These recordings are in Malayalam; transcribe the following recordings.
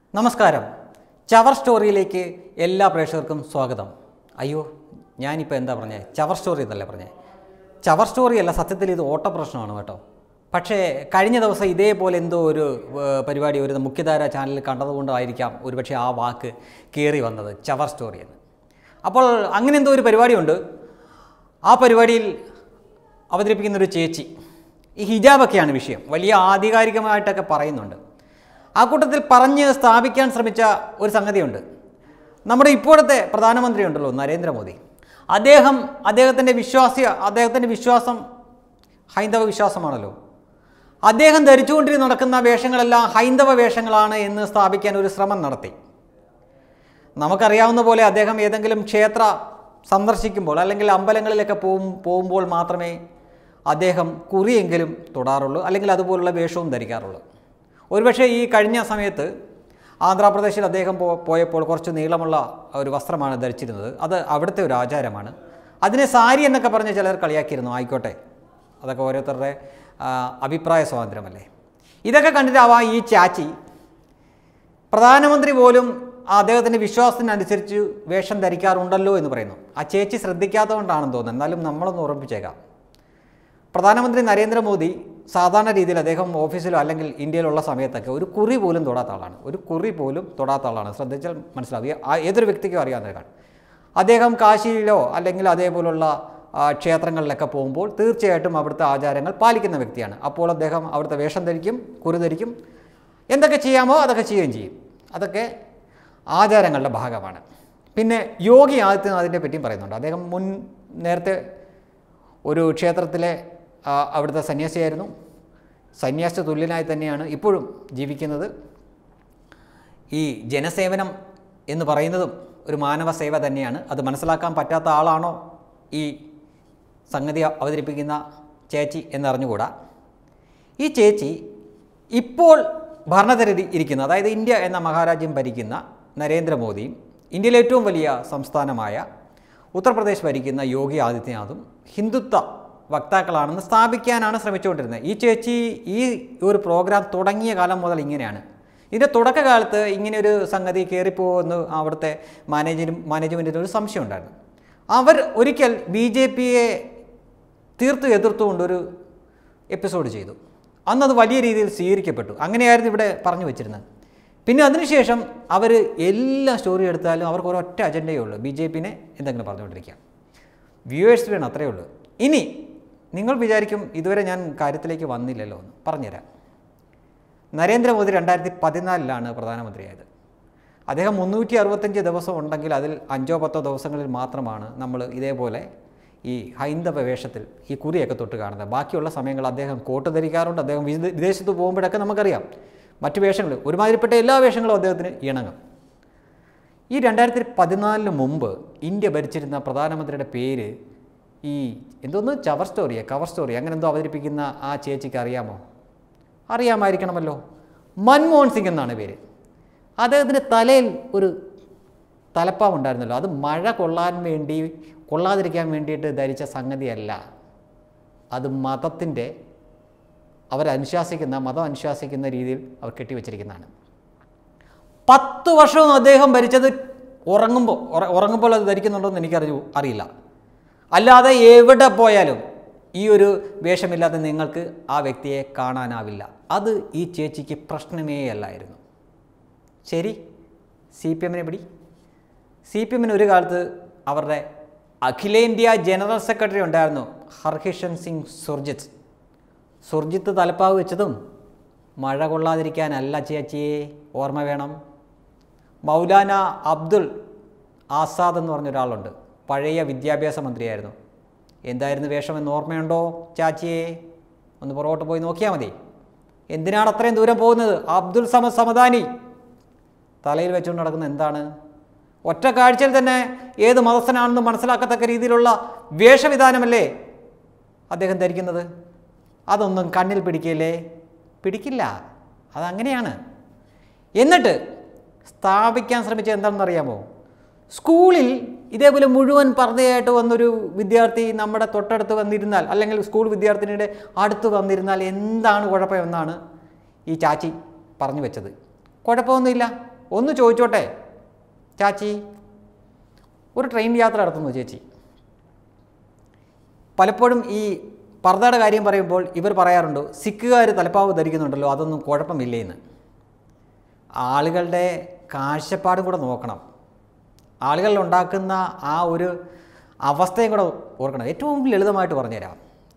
നമസ്കാരം ചവർ സ്റ്റോറിയിലേക്ക് എല്ലാ പ്രേക്ഷകർക്കും സ്വാഗതം അയ്യോ ഞാനിപ്പോൾ എന്താ പറഞ്ഞേ ചവർ സ്റ്റോറി എന്നല്ലേ പറഞ്ഞേ ചവർ സ്റ്റോറി അല്ല സത്യത്തിൽ ഇത് ഓട്ട പ്രശ്നമാണ് കേട്ടോ പക്ഷേ കഴിഞ്ഞ ദിവസം ഇതേപോലെ എന്തോ ഒരു ഏർ, പരിപാടി ഒരു മുഖ്യധാര ചാനലിൽ കണ്ടതുകൊണ്ടായിരിക്കാം ഒരുപക്ഷെ ആ വാക്ക് കയറി വന്നത് ചവർ സ്റ്റോറി എന്ന് അപ്പോൾ അങ്ങനെ എന്തോ ഒരു പരിപാടിയുണ്ട് ആ പരിപാടിയിൽ അവതരിപ്പിക്കുന്ന ഒരു ചേച്ചി ഈ ഹിജാബൊക്കെയാണ് വിഷയം വലിയ ആധികാരികമായിട്ടൊക്കെ പറയുന്നുണ്ട് ആ കൂട്ടത്തിൽ പറഞ്ഞ് സ്ഥാപിക്കാൻ ശ്രമിച്ച ഒരു സംഗതിയുണ്ട് നമ്മുടെ ഇപ്പോഴത്തെ പ്രധാനമന്ത്രി ഉണ്ടല്ലോ നരേന്ദ്രമോദി അദ്ദേഹം അദ്ദേഹത്തിൻ്റെ വിശ്വാസി അദ്ദേഹത്തിൻ്റെ വിശ്വാസം ഹൈന്ദവ വിശ്വാസമാണല്ലോ അദ്ദേഹം ധരിച്ചുകൊണ്ടിരുന്ന് നടക്കുന്ന വേഷങ്ങളെല്ലാം ഹൈന്ദവ വേഷങ്ങളാണ് എന്ന് സ്ഥാപിക്കാൻ ഒരു ശ്രമം നടത്തി നമുക്കറിയാവുന്ന പോലെ അദ്ദേഹം ഏതെങ്കിലും ക്ഷേത്ര സന്ദർശിക്കുമ്പോൾ അല്ലെങ്കിൽ അമ്പലങ്ങളിലൊക്കെ പോകും പോകുമ്പോൾ മാത്രമേ അദ്ദേഹം കുറിയെങ്കിലും തൊടാറുള്ളൂ അല്ലെങ്കിൽ അതുപോലുള്ള വേഷവും ധരിക്കാറുള്ളൂ ഒരുപക്ഷെ ഈ കഴിഞ്ഞ സമയത്ത് ആന്ധ്രാപ്രദേശിൽ അദ്ദേഹം പോ പോയപ്പോൾ കുറച്ച് നീളമുള്ള ഒരു വസ്ത്രമാണ് ധരിച്ചിരുന്നത് അത് അവിടുത്തെ ഒരു ആചാരമാണ് അതിനെ സാരി എന്നൊക്കെ പറഞ്ഞ് ചിലർ കളിയാക്കിയിരുന്നു ആയിക്കോട്ടെ അതൊക്കെ ഓരോരുത്തരുടെ ആ, അഭിപ്രായ സ്വാതന്ത്ര്യമല്ലേ ഇതൊക്കെ കണ്ടിട്ടാവാം ഈ ചാച്ചി പ്രധാനമന്ത്രി പോലും അദ്ദേഹത്തിൻ്റെ വിശ്വാസത്തിനനുസരിച്ച് വേഷം ധരിക്കാറുണ്ടല്ലോ എന്ന് പറയുന്നു ആ ചേച്ചി ശ്രദ്ധിക്കാത്തതുകൊണ്ടാണെന്ന് തോന്നുന്നത് എന്നാലും നമ്മളൊന്ന് ഉറപ്പിച്ചേക്കാം പ്രധാനമന്ത്രി നരേന്ദ്രമോദി സാധാരണ രീതിയിൽ അദ്ദേഹം ഓഫീസിലോ അല്ലെങ്കിൽ ഇന്ത്യയിലുള്ള സമയത്തൊക്കെ ഒരു കുറി പോലും തൊടാത്ത ആളാണ് ഒരു കുറി പോലും തൊടാത്ത ആളാണ് ശ്രദ്ധിച്ചാൽ മനസ്സിലാവും ഈ- ആ ഏതൊരു വ്യക്തിക്കും അറിയാവുന്നതാണ് അദ്ദേഹം കാശിയിലോ അല്ലെങ്കിൽ അതേപോലുള്ള ആ, ക്ഷേത്രങ്ങളിലൊക്കെ പോകുമ്പോൾ തീർച്ചയായിട്ടും അവിടുത്തെ ആചാരങ്ങൾ പാലിക്കുന്ന വ്യക്തിയാണ് അപ്പോൾ അദ്ദേഹം അവിടുത്തെ വേഷം ധരിക്കും കുറി ധരിക്കും എന്തൊക്കെ ചെയ്യാമോ അതൊക്കെ ചെയ്യുകയും ചെയ്യും അതൊക്കെ ആചാരങ്ങളുടെ ഭാഗമാണ് പിന്നെ യോഗി ആദിത്യനാഥിനെ പറ്റിയും പറയുന്നുണ്ട് അദ്ദേഹം മുൻ നേരത്തെ ഒരു ക്ഷേത്രത്തിലെ ആ, അവിടുത്തെ സന്യാസിയായിരുന്നു സന്യാസ തുല്യനായി തന്നെയാണ് ഇപ്പോഴും ജീവിക്കുന്നത് ഈ ജനസേവനം എന്ന് പറയുന്നതും ഒരു മാനവ സേവ തന്നെയാണ് അത് മനസ്സിലാക്കാൻ പറ്റാത്ത ആളാണോ ഈ സംഗതി അവതരിപ്പിക്കുന്ന ചേച്ചി എന്നറിഞ്ഞുകൂടാ ഈ ചേച്ചി ഇപ്പോൾ ഭരണത്തിൽ ഇരിക്കുന്ന അതായത് ഇന്ത്യ എന്ന മഹാരാജ്യം ഭരിക്കുന്ന നരേന്ദ്രമോദിയും ഇന്ത്യയിലെ ഏറ്റവും വലിയ സംസ്ഥാനമായ ഉത്തർപ്രദേശ് ഭരിക്കുന്ന യോഗി ആദിത്യനാഥും ഹിന്ദുത്വ വക്താക്കളാണെന്ന് സ്ഥാപിക്കാനാണ് ശ്രമിച്ചുകൊണ്ടിരുന്നത് ഈ ചേച്ചി ഈ ഒരു പ്രോഗ്രാം തുടങ്ങിയ കാലം മുതൽ ഇങ്ങനെയാണ് ഇതിൻ്റെ തുടക്കകാലത്ത് ഇങ്ങനെ ഒരു സംഗതി കയറിപ്പോകുമെന്ന് അവിടുത്തെ മാനേജരും മാനേജ്മെൻറ്റിന് ഒരു സംശയം ഉണ്ടായിരുന്നു അവർ ഒരിക്കൽ ബി ജെ പിയെ തീർത്ത് എതിർത്തുകൊണ്ടൊരു എപ്പിസോഡ് ചെയ്തു അന്നത് വലിയ രീതിയിൽ സ്വീകരിക്കപ്പെട്ടു അങ്ങനെയായിരുന്നു ഇവിടെ പറഞ്ഞു വെച്ചിരുന്നത് പിന്നെ അതിനുശേഷം അവർ എല്ലാ സ്റ്റോറി എടുത്താലും അവർക്ക് ഒരൊറ്റ അജണ്ടയേ ഉള്ളൂ ബി ജെ പിനെ എന്തെങ്കിലും പറഞ്ഞുകൊണ്ടിരിക്കുക വ്യൂവേഴ്സ് വേണം അത്രയേ ഉള്ളൂ ഇനി നിങ്ങൾ വിചാരിക്കും ഇതുവരെ ഞാൻ കാര്യത്തിലേക്ക് വന്നില്ലല്ലോ എന്ന് പറഞ്ഞുതരാം നരേന്ദ്രമോദി രണ്ടായിരത്തി പതിനാലിലാണ് പ്രധാനമന്ത്രിയായത് അദ്ദേഹം മുന്നൂറ്റി അറുപത്തഞ്ച് ദിവസം ഉണ്ടെങ്കിൽ അതിൽ അഞ്ചോ പത്തോ ദിവസങ്ങളിൽ മാത്രമാണ് നമ്മൾ ഇതേപോലെ ഈ ഹൈന്ദവ വേഷത്തിൽ ഈ കുറിയൊക്കെ തൊട്ട് കാണുന്നത് ബാക്കിയുള്ള സമയങ്ങൾ അദ്ദേഹം കോട്ട് ധരിക്കാറുണ്ട് അദ്ദേഹം വിദേ- വിദേശത്ത് പോകുമ്പോഴൊക്കെ നമുക്കറിയാം മറ്റു വേഷങ്ങൾ ഒരുമാതിരിപ്പെട്ട എല്ലാ വേഷങ്ങളും അദ്ദേഹത്തിന് ഇണങ്ങും ഈ രണ്ടായിരത്തി പതിനാലിന് മുമ്പ് ഇന്ത്യ ഭരിച്ചിരുന്ന പ്രധാനമന്ത്രിയുടെ പേര് ഈ എന്തോന്ന് ചവർ സ്റ്റോറിയെ കവർ സ്റ്റോറി അങ്ങനെ എന്തോ അവതരിപ്പിക്കുന്ന ആ ചേച്ചിക്ക് അറിയാമോ അറിയാമായിരിക്കണമല്ലോ മൻമോഹൻ സിംഗ് എന്നാണ് പേര് അദ്ദേഹത്തിൻ്റെ തലയിൽ ഒരു തലപ്പാവ് ഉണ്ടായിരുന്നല്ലോ അത് മഴ കൊള്ളാൻ വേണ്ടി കൊള്ളാതിരിക്കാൻ വേണ്ടിയിട്ട് ധരിച്ച സംഗതിയല്ല അത് മതത്തിൻ്റെ അവരനുശാസിക്കുന്ന മതം അനുശാസിക്കുന്ന രീതിയിൽ അവർ കെട്ടിവെച്ചിരിക്കുന്നതാണ് പത്ത് വർഷവും അദ്ദേഹം ഭരിച്ചത് ഉറങ്ങുമ്പോൾ ഉറ- ഉറങ്ങുമ്പോൾ അത് ധരിക്കുന്നുണ്ടോ എന്ന് എനിക്കറിയൂ അറിയില്ല അല്ലാതെ എവിടെ പോയാലും ഈ ഒരു വേഷമില്ലാതെ നിങ്ങൾക്ക് ആ വ്യക്തിയെ കാണാനാവില്ല അത് ഈ ചേച്ചിക്ക് പ്രശ്നമേ അല്ലായിരുന്നു ശരി സി പി എമ്മിനെ പിടി സി പി എമ്മിന് ഒരു കാലത്ത് അവരുടെ അഖിലേന്ത്യാ ജനറൽ സെക്രട്ടറി ഉണ്ടായിരുന്നു ഹർഹിഷൻ സിംഗ് സുർജിത്ത് സുർജിത്ത് തലപ്പാവ് വെച്ചതും മഴ കൊള്ളാതിരിക്കാനല്ല ചേച്ചിയെ ഓർമ്മ വേണം മൗലാന അബ്ദുൾ ആസാദ് എന്ന് പറഞ്ഞ ഒരാളുണ്ട് പഴയ വിദ്യാഭ്യാസ മന്ത്രിയായിരുന്നു എന്തായിരുന്നു വേഷമെന്ന് ഓർമ്മയുണ്ടോ ചാച്ചിയെ ഒന്ന് പുറകോട്ട് പോയി നോക്കിയാൽ മതി എന്തിനാണ് അത്രയും ദൂരം പോകുന്നത് അബ്ദുൾ സമദ് സമദാനി തലയിൽ വെച്ചുകൊണ്ട് നടക്കുന്ന എന്താണ് ഒറ്റ കാഴ്ചയിൽ തന്നെ ഏത് മതസ്ഥനാണെന്ന് മനസ്സിലാക്കത്തക്ക രീതിയിലുള്ള വേഷവിധാനമല്ലേ അദ്ദേഹം ധരിക്കുന്നത് അതൊന്നും കണ്ണിൽ പിടിക്കില്ലേ പിടിക്കില്ല അതങ്ങനെയാണ് എന്നിട്ട് സ്ഥാപിക്കാൻ ശ്രമിച്ചത് എന്താണെന്ന് അറിയാമോ സ്കൂളിൽ ഇതേപോലെ മുഴുവൻ പർദ്ദയായിട്ട് വന്നൊരു വിദ്യാർത്ഥി നമ്മുടെ തൊട്ടടുത്ത് വന്നിരുന്നാൽ അല്ലെങ്കിൽ സ്കൂൾ വിദ്യാർത്ഥിനിയുടെ അടുത്ത് വന്നിരുന്നാൽ എന്താണ് കുഴപ്പമെന്നാണ് ഈ ചാച്ചി പറഞ്ഞു വെച്ചത് കുഴപ്പമൊന്നുമില്ല ഒന്ന് ചോദിച്ചോട്ടെ ചാച്ചി ഒരു ട്രെയിൻ യാത്ര നടത്തുന്നു ചേച്ചി പലപ്പോഴും ഈ പർദ്ദയുടെ കാര്യം പറയുമ്പോൾ ഇവർ പറയാറുണ്ട് സിഖുകാർ തലപ്പാവ് ധരിക്കുന്നുണ്ടല്ലോ അതൊന്നും കുഴപ്പമില്ലേ എന്ന് ആളുകളുടെ കാഴ്ചപ്പാടും കൂടെ നോക്കണം ആളുകൾ ഉണ്ടാക്കുന്ന ആ ഒരു അവസ്ഥയും കൂടെ ഓർക്കണം ഏറ്റവും ലളിതമായിട്ട് പറഞ്ഞുതരാം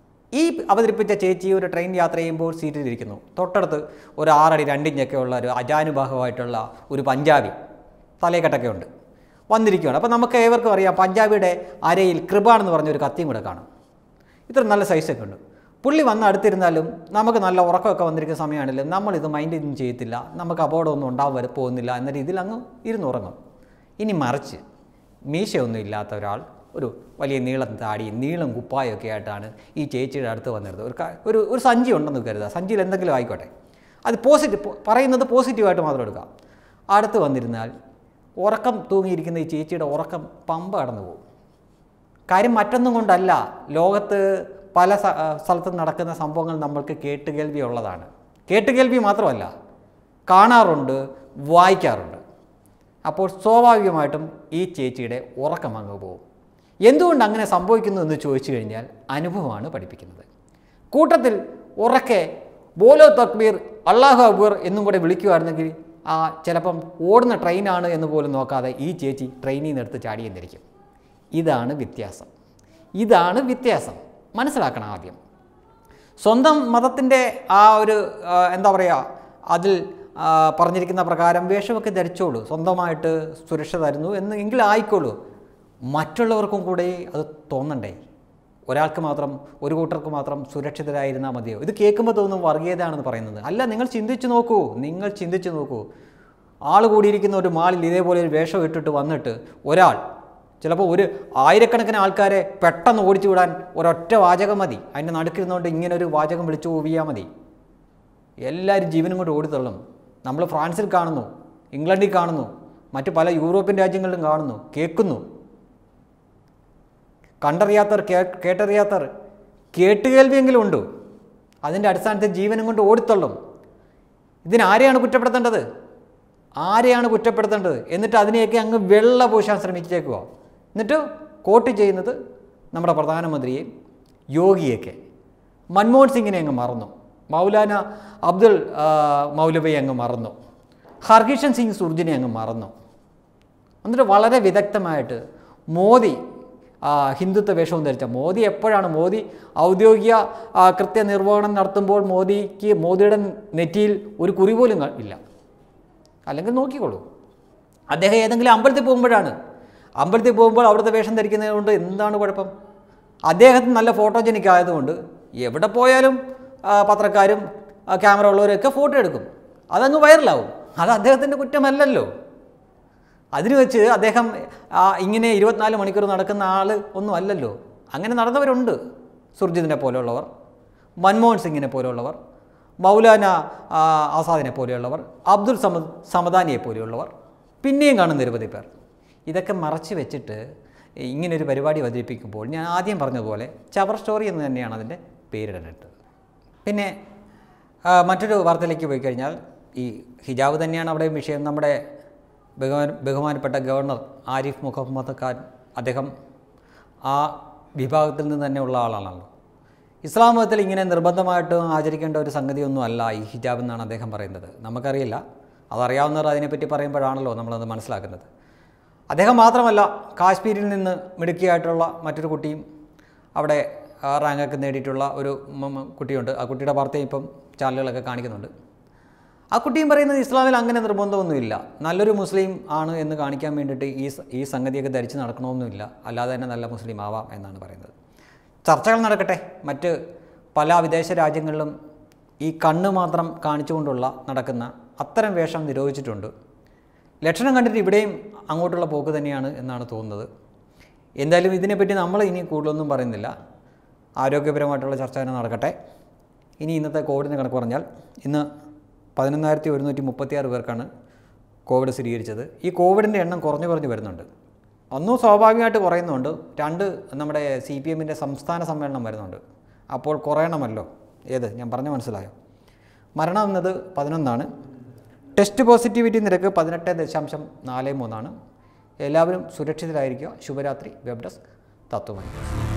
ഈ അവതരിപ്പിച്ച ചേച്ചി ഒരു ട്രെയിൻ യാത്ര ചെയ്യുമ്പോൾ സീറ്റിലിരിക്കുന്നു തൊട്ടടുത്ത് ഒരു ആറടി രണ്ടിഞ്ചൊക്കെ ഉള്ള ഒരു അജാനുബാഹുവായിട്ടുള്ള ഒരു പഞ്ചാബി തലയെക്കെട്ടൊക്കെ ഉണ്ട് വന്നിരിക്കുകയാണ് അപ്പോൾ നമുക്ക് ഏവർക്കും അറിയാം പഞ്ചാബിയുടെ അരയിൽ കൃപാണെന്ന് പറഞ്ഞ ഒരു കത്തിയും കൂടെ കാണും ഇത്ര നല്ല സൈസൊക്കെ ഉണ്ട് പുള്ളി വന്ന് അടുത്തിരുന്നാലും നമുക്ക് നല്ല ഉറക്കമൊക്കെ വന്നിരിക്കുന്ന സമയമാണെങ്കിലും നമ്മളിത് മൈൻഡ് ഒന്നും ചെയ്യത്തില്ല നമുക്ക് അപകടമൊന്നും ഉണ്ടാവാൻ പോകുന്നില്ല എന്ന രീതിയിൽ അങ്ങ് ഇരുന്നുറങ്ങും ഇനി മറിച്ച് മീശയൊന്നും ഇല്ലാത്ത ഒരാൾ ഒരു വലിയ നീളം താടി നീളം കുപ്പായൊക്കെ ആയിട്ടാണ് ഈ ചേച്ചിയുടെ അടുത്ത് വന്നിരുന്നത് ഒരു ക- ഒരു ഒരു സഞ്ചി ഉണ്ടെന്ന് കരുതുക സഞ്ചിയിൽ എന്തെങ്കിലും ആയിക്കോട്ടെ അത് പോസിറ്റീവ് പറയുന്നത് പോസിറ്റീവായിട്ട് മാത്രം എടുക്കാം അടുത്ത് വന്നിരുന്നാൽ ഉറക്കം തൂങ്ങിയിരിക്കുന്ന ഈ ചേച്ചിയുടെ ഉറക്കം പമ്പ കടന്നു പോകും കാര്യം മറ്റൊന്നും കൊണ്ടല്ല ലോകത്ത് പല സ- ആ, സ്ഥലത്തും നടക്കുന്ന സംഭവങ്ങൾ നമ്മൾക്ക് കേട്ടുകേൾവി ഉള്ളതാണ് കേട്ടുകേൾവി മാത്രമല്ല കാണാറുണ്ട് വായിക്കാറുണ്ട് അപ്പോൾ സ്വാഭാവികമായിട്ടും ഈ ചേച്ചിയുടെ ഉറക്കം അങ്ങ് പോകും എന്തുകൊണ്ട് അങ്ങനെ സംഭവിക്കുന്നു എന്ന് ചോദിച്ചു കഴിഞ്ഞാൽ അനുഭവമാണ് പഠിപ്പിക്കുന്നത് കൂട്ടത്തിൽ ഉറക്കെ ബോലോ തക്ബീർ അള്ളാഹു അക്ബർ എന്നും കൂടെ വിളിക്കുമായിരുന്നെങ്കിൽ ആ ചിലപ്പം ഓടുന്ന ട്രെയിനാണ് എന്ന് പോലും നോക്കാതെ ഈ ചേച്ചി ട്രെയിനിൽ നിന്ന് എടുത്ത് ചാടിയെന്നിരിക്കും ഇതാണ് വ്യത്യാസം ഇതാണ് വ്യത്യാസം മനസ്സിലാക്കണം ആദ്യം സ്വന്തം മതത്തിൻ്റെ ആ ഒരു ആ, എന്താ പറയുക അതിൽ ആ, പറഞ്ഞിരിക്കുന്ന പ്രകാരം വേഷമൊക്കെ ധരിച്ചോളൂ സ്വന്തമായിട്ട് സുരക്ഷ തരുന്നു എന്ന് എങ്കിൽ ആയിക്കോളൂ മറ്റുള്ളവർക്കും കൂടെ അത് തോന്നണ്ടേ ഒരാൾക്ക് മാത്രം ഒരു കൂട്ടർക്ക് മാത്രം സുരക്ഷിതരായിരുന്നാൽ മതിയോ ഇത് കേൾക്കുമ്പോൾ തോന്നും വർഗീയതയാണെന്ന് പറയുന്നത് അല്ല നിങ്ങൾ ചിന്തിച്ചു നോക്കൂ നിങ്ങൾ ചിന്തിച്ചു നോക്കൂ ആൾ കൂടിയിരിക്കുന്ന ഒരു മാളിൽ ഇതേപോലെ ഒരു വേഷം ഇട്ടിട്ട് വന്നിട്ട് ഒരാൾ ചിലപ്പോൾ ഒരു ആയിരക്കണക്കിന് ആൾക്കാരെ പെട്ടെന്ന് ഓടിച്ചു വിടാൻ ഒരൊറ്റ വാചകം മതി അതിൻ്റെ നടുക്കിരുന്നുകൊണ്ട് ഇങ്ങനെ ഒരു വാചകം വിളിച്ചു പോവിയാൽ മതി എല്ലാവരും ജീവനും കൊണ്ട് ഓടിത്തള്ളും നമ്മൾ ഫ്രാൻസിൽ കാണുന്നു ഇംഗ്ലണ്ടിൽ കാണുന്നു മറ്റു പല യൂറോപ്യൻ രാജ്യങ്ങളിലും കാണുന്നു കേൾക്കുന്നു കണ്ടറിയാത്തവർ കേ കേട്ടറിയാത്തവർ കേട്ടുകേൾവിയെങ്കിലും ഉണ്ട് അതിൻ്റെ അടിസ്ഥാനത്തിൽ ജീവനും കൊണ്ട് ഓടിത്തള്ളും ഇതിനാരെയാണ് കുറ്റപ്പെടുത്തേണ്ടത് ആരെയാണ് കുറ്റപ്പെടുത്തേണ്ടത് എന്നിട്ട് അതിനെയൊക്കെ അങ്ങ് വെള്ള പൂശാൻ ശ്രമിച്ചേക്കുക എന്നിട്ട് കോട്ട് ചെയ്യുന്നത് നമ്മുടെ പ്രധാനമന്ത്രിയെയും യോഗിയൊക്കെ മൻമോഹൻ സിംഗിനെ അങ്ങ് മറന്നു മൗലാന അബ്ദുൾ ആ, മൗലവിയെ അങ്ങ് മറന്നു ഹർകിഷൻ സിംഗ് സുർജിനെ അങ്ങ് മറന്നു എന്നിട്ട് വളരെ വിദഗ്ധമായിട്ട് മോദി ആ, ഹിന്ദുത്വ വേഷവും ധരിച്ച മോദി എപ്പോഴാണ് മോദി ഔദ്യോഗിക ആ, കൃത്യനിർവഹണം നടത്തുമ്പോൾ മോദിക്ക് മോദിയുടെ നെറ്റിയിൽ ഒരു കുറി പോലും കാ- ഇല്ല അല്ലെങ്കിൽ നോക്കിക്കോളൂ അദ്ദേഹം ഏതെങ്കിലും അമ്പലത്തിൽ പോകുമ്പോഴാണ് അമ്പലത്തിൽ പോകുമ്പോൾ അവിടുത്തെ വേഷം ധരിക്കുന്നത് കൊണ്ട് എന്താണ് കുഴപ്പം അദ്ദേഹത്തിന് നല്ല ഫോട്ടോജനിക് ആയതുകൊണ്ട് എവിടെ പോയാലും ആ, പത്രക്കാരും ആ, ക്യാമറ ഉള്ളവരൊക്കെ ഫോട്ടോ എടുക്കും അതങ്ങ് വൈറലാവും അത് അദ്ദേഹത്തിൻ്റെ കുറ്റമല്ലല്ലോ അതിന് വെച്ച് അദ്ദേഹം ആ, ഇങ്ങനെ ഇരുപത്തിനാല് മണിക്കൂർ നടക്കുന്ന ആൾ ഒന്നും അല്ലല്ലോ അങ്ങനെ നടന്നവരുണ്ട് സുർജിത്തിനെ പോലെയുള്ളവർ മൻമോഹൻ സിംഗിനെ പോലെയുള്ളവർ മൗലാന ആ, ആസാദിനെ പോലെയുള്ളവർ അബ്ദുൽ സമദ് സമദാനിയെ പോലെയുള്ളവർ പിന്നെയും കാണും നിരവധി പേർ ഇതൊക്കെ മറച്ചു വെച്ചിട്ട് ഇങ്ങനൊരു പരിപാടി അവതരിപ്പിക്കുമ്പോൾ ഞാൻ ആദ്യം പറഞ്ഞതുപോലെ ചവർ സ്റ്റോറി എന്ന് തന്നെയാണ് അതിൻ്റെ പേരിടേണ്ടത് പിന്നെ ആ, മറ്റൊരു വാർത്തയിലേക്ക് പോയി കഴിഞ്ഞാൽ ഈ ഹിജാബ് തന്നെയാണ് അവിടെ വിഷയം നമ്മുടെ ബഹുമാന ബഹുമാനപ്പെട്ട ഗവർണർ ആരിഫ് മുഹമ്മദ് ഖാൻ അദ്ദേഹം ആ വിഭാഗത്തിൽ നിന്ന് തന്നെ ഉള്ള ആളാണല്ലോ ഇസ്ലാം മതത്തിൽ ഇങ്ങനെ നിർബന്ധമായിട്ട് ആചരിക്കേണ്ട ഒരു സംഗതിയൊന്നും അല്ല ഈ ഹിജാബ് എന്നാണ് അദ്ദേഹം പറയുന്നത് നമുക്കറിയില്ല അതറിയാവുന്നവർ അതിനെപ്പറ്റി പറയുമ്പോഴാണല്ലോ നമ്മളത് മനസ്സിലാക്കുന്നത് അദ്ദേഹം മാത്രമല്ല കാശ്മീരിൽ നിന്ന് മിടുക്കിയായിട്ടുള്ള മറ്റൊരു കുട്ടിയും അവിടെ ആ, റാങ്കൊക്കെ നേടിയിട്ടുള്ള ഒരു മ- മ- കുട്ടിയുണ്ട് ആ കുട്ടിയുടെ വാർത്തയും ഇപ്പം ചാനലുകളൊക്കെ കാണിക്കുന്നുണ്ട് ആ കുട്ടിയും പറയുന്നത് ഇസ്ലാമിൽ അങ്ങനെ നിർബന്ധമൊന്നുമില്ല നല്ലൊരു മുസ്ലിം ആണ് എന്ന് കാണിക്കാൻ വേണ്ടിയിട്ട് ഈ സ- ഈ സംഗതിയൊക്കെ ധരിച്ച് നടക്കണമെന്നില്ല അല്ലാതെ തന്നെ നല്ല മുസ്ലിം ആവാം എന്നാണ് പറയുന്നത് ചർച്ചകൾ നടക്കട്ടെ മറ്റ് പല വിദേശ രാജ്യങ്ങളിലും ഈ കണ്ണ് മാത്രം കാണിച്ചുകൊണ്ടുള്ള നടക്കുന്ന അത്തരം വേഷം നിരോധിച്ചിട്ടുണ്ട് ലക്ഷണം കണ്ടിട്ട് ഇവിടെയും അങ്ങോട്ടുള്ള പോക്ക് തന്നെയാണ് എന്നാണ് തോന്നുന്നത് എന്തായാലും ഇതിനെപ്പറ്റി നമ്മൾ ഇനി കൂടുതലൊന്നും പറയുന്നില്ല ആരോഗ്യപരമായിട്ടുള്ള ചർച്ച തന്നെ നടക്കട്ടെ ഇനി ഇന്നത്തെ കോവിഡിൻ്റെ കണക്ക് പറഞ്ഞാൽ ഇന്ന് പതിനൊന്നായിരത്തി ഒരുന്നൂറ്റി മുപ്പത്തിയാറ് പേർക്കാണ് കോവിഡ് സ്ഥിരീകരിച്ചത് ഈ കോവിഡിൻ്റെ എണ്ണം കുറഞ്ഞു കുറഞ്ഞു വരുന്നുണ്ട് ഒന്നും സ്വാഭാവികമായിട്ട് കുറയുന്നുണ്ട് രണ്ട് നമ്മുടെ സി പി എമ്മിൻ്റെ സംസ്ഥാന സമ്മേളനം വരുന്നുണ്ട് അപ്പോൾ കുറയണമല്ലോ ഏത് ഞാൻ പറഞ്ഞു മനസ്സിലായോ മരണം എന്നത് പതിനൊന്നാണ് ടെസ്റ്റ് പോസിറ്റിവിറ്റി നിരക്ക് പതിനെട്ട് ദശാംശം നാല് മൂന്നാണ് എല്ലാവരും സുരക്ഷിതരായിരിക്കുക ശുഭരാത്രി വെബ് ഡെസ്ക് തത്വമണി